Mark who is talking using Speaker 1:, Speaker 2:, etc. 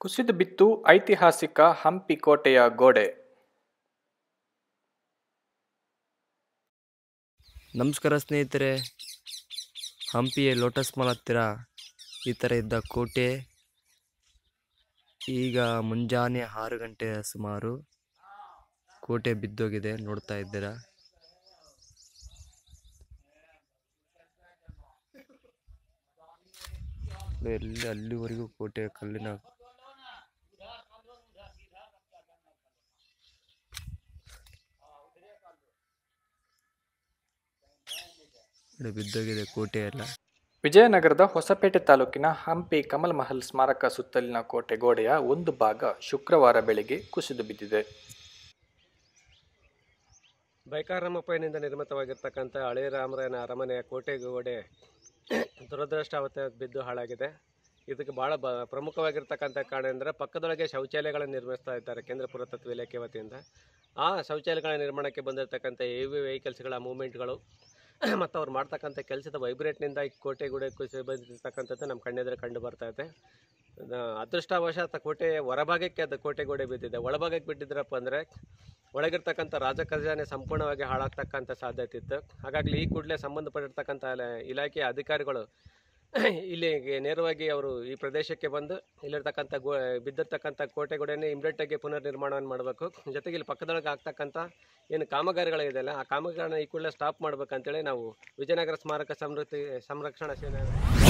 Speaker 1: ಕುಸಿದು ಬಿತ್ತು ಐತಿಹಾಸಿಕ ಹಂಪಿ ಕೋಟೆಯ ಗೋಡೆ
Speaker 2: ನಮಸ್ಕಾರ ಸ್ನೇಹಿತರೆ ಹಂಪಿಯ ಲೋಟಸ್ ಮಾಲ್ ಹತ್ತಿರ ಈ ಥರ ಇದ್ದ ಕೋಟೆ ಈಗ ಮುಂಜಾನೆ ಆರು ಗಂಟೆಯ ಸುಮಾರು ಕೋಟೆ ಬಿದ್ದೋಗಿದೆ ನೋಡ್ತಾ ಇದ್ದೀರಾ ಎಲ್ಲಿ ಅಲ್ಲಿವರೆಗೂ ಕೋಟೆ ಕಲ್ಲಿನ ನೋಡಿ ಬಿದ್ದೋಗಿದೆ ಕೋಟೆ ಎಲ್ಲ
Speaker 1: ವಿಜಯನಗರದ ಹೊಸಪೇಟೆ ತಾಲೂಕಿನ ಹಂಪಿ ಕಮಲ್ ಮಹಲ್ ಸ್ಮಾರಕ ಸುತ್ತಲಿನ ಕೋಟೆ ಗೋಡೆಯ ಒಂದು ಭಾಗ ಶುಕ್ರವಾರ ಬೆಳಗ್ಗೆ ಕುಸಿದು ಬಿದ್ದಿದೆ
Speaker 3: ಬೈಕಾರಮ್ಮಪ್ಪನಿಂದ ನಿರ್ಮಿತವಾಗಿರ್ತಕ್ಕಂಥ ಹಳೆ ರಾಮರಾಯನ ಅರಮನೆಯ ಕೋಟೆ ಗೋಡೆ ದುರದೃಷ್ಟವತ್ತ ಬಿದ್ದು ಹಾಳಾಗಿದೆ ಇದಕ್ಕೆ ಭಾಳ ಬ ಪ್ರಮುಖವಾಗಿರ್ತಕ್ಕಂಥ ಕಾರಣ ಅಂದರೆ ಪಕ್ಕದೊಳಗೆ ಶೌಚಾಲಯಗಳನ್ನು ನಿರ್ಮಿಸ್ತಾ ಇದ್ದಾರೆ ಕೇಂದ್ರ ಪುರಾತತ್ವ ಇಲಾಖೆ ವತಿಯಿಂದ ಆ ಶೌಚಾಲಯಗಳ ನಿರ್ಮಾಣಕ್ಕೆ ಬಂದಿರತಕ್ಕಂಥ ಹೆವಿ ವೆಹಿಕಲ್ಸ್ಗಳ ಮೂವ್ಮೆಂಟ್ಗಳು ಮತ್ತು ಅವ್ರು ಮಾಡ್ತಕ್ಕಂಥ ಕೆಲಸದ ವೈಬ್ರೇಟ್ನಿಂದ ಈ ಕೋಟೆ ಗೋಡೆ ಕುಸಿದು ಬಂದಿರ್ತಕ್ಕಂಥದ್ದು ನಮ್ಮ ಕಣ್ಣೆದುರು ಕಂಡು ಬರ್ತಾ ಇದೆ ಆ, ಅದೃಷ್ಟವಶಾತ್ ಕೋಟೆಯ ಹೊರಭಾಗಕ್ಕೆ ಅದು ಕೋಟೆ ಗೋಡೆ ಬಿದ್ದಿದೆ ಒಳಭಾಗಕ್ಕೆ ಬಿಟ್ಟಿದ್ರಪ್ಪ ಅಂದರೆ ಒಳಗಿರ್ತಕ್ಕಂಥ ರಾಜ ಖಜಾನೆ ಸಂಪೂರ್ಣವಾಗಿ ಹಾಳಾಗ್ತಕ್ಕಂಥ ಸಾಧ್ಯತೆ ಇತ್ತು ಹಾಗಾಗಿ ಈ ಕೂಡಲೇ ಸಂಬಂಧಪಟ್ಟಿರ್ತಕ್ಕಂಥ ಇಲ- ಇಲಾಖೆಯ ಅಧಿಕಾರಿಗಳು ಇಲ್ಲಿಗೆ ನೇರವಾಗಿ ಅವರು ಈ ಪ್ರದೇಶಕ್ಕೆ ಬಂದು ಇಲ್ಲಿರ್ತಕ್ಕಂಥ ಗೋ ಬಿದ್ದಿರ್ತಕ್ಕಂಥ ಕೋಟೆ ಗೋಡೆನೇ ಇಮ್ಮಿಡಿಯೇಟಾಗಿ ಪುನರ್ ನಿರ್ಮಾಣವನ್ನು ಮಾಡಬೇಕು ಜೊತೆಗೆ ಇಲ್ಲಿ ಪಕ್ಕದೊಳಗೆ ಆಗ್ತಕ್ಕಂಥ ಏನು ಕಾಮಗಾರಿಗಳಿದೆಯಲ್ಲ ಆ ಕಾಮಗಾರಿನ ಈ ಕೂಡಲೇ ಸ್ಟಾಪ್ ಮಾಡ್ಬೇಕಂತೇಳಿ ನಾವು ವಿಜಯನಗರ ಸ್ಮಾರಕ ಸಮೃದ್ಧಿ ಸಂರಕ್ಷಣಾ ಸೇನೆ